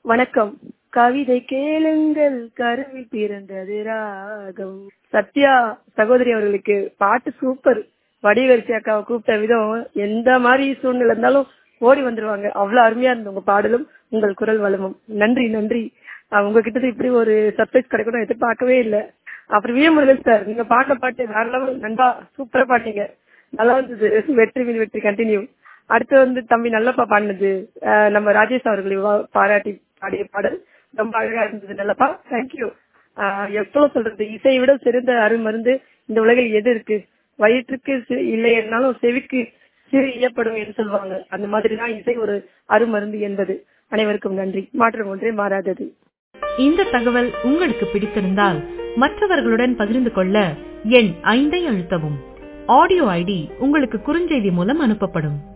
வணக்கம் கவிதை கேளுங்கள் கருவில் பிறந்தது ராகம் சத்யா சகோதரி அவர்களுக்கு பாட்டு சூப்பர் வடிவரிசி அக்காவை கூப்பிட்ட விதம் எந்த மாதிரி சூழ்நிலை இருந்தாலும் ஓடி வந்துருவாங்க அவ்வளவு அருமையா இருந்த உங்க பாடலும் உங்கள் குரல் வளமும் நன்றி நன்றி அஹ் உங்ககிட்ட இப்படி ஒரு சர்ப்ரைஸ் கிடைக்கணும் எதிர்பார்க்கவே இல்லை அப்புறம் வி முருகன் சார் நீங்க பாட்ட பாட்டு வேற லெவல் நண்பா சூப்பரா பாட்டீங்க நல்லா இருந்தது வெற்றி மீன் வெற்றி கண்டினியூ அடுத்து வந்து தம்பி நல்லப்பா பாடினது அஹ் நம்ம ராஜேஷ் அவர்களை வா- பாராட்டி பாடிய பாடல் ரொம்ப அழகா இருந்தது நல்லப்பா தேங்க்யூ எவ்வளவு சொல்றது இசையை விட சிறந்த அருமருந்து இந்த உலகில் எது இருக்கு வயிற்றுக்கு சி- இல்லை என்னாலும் செவிக்கு சிறு இயப்படும் என்று சொல்லுவாங்க அந்த மாதிரி தான் இசை ஒரு அருமருந்து என்பது அனைவருக்கும் நன்றி மாற்றம் ஒன்றே மாறாதது இந்த தகவல் உங்களுக்கு பிடித்திருந்தால் மற்றவர்களுடன் பகிர்ந்து கொள்ள எண் ஐந்தை அழுத்தவும் ஆடியோ ஐடி உங்களுக்கு குறுஞ்செய்தி மூலம் அனுப்பப்படும்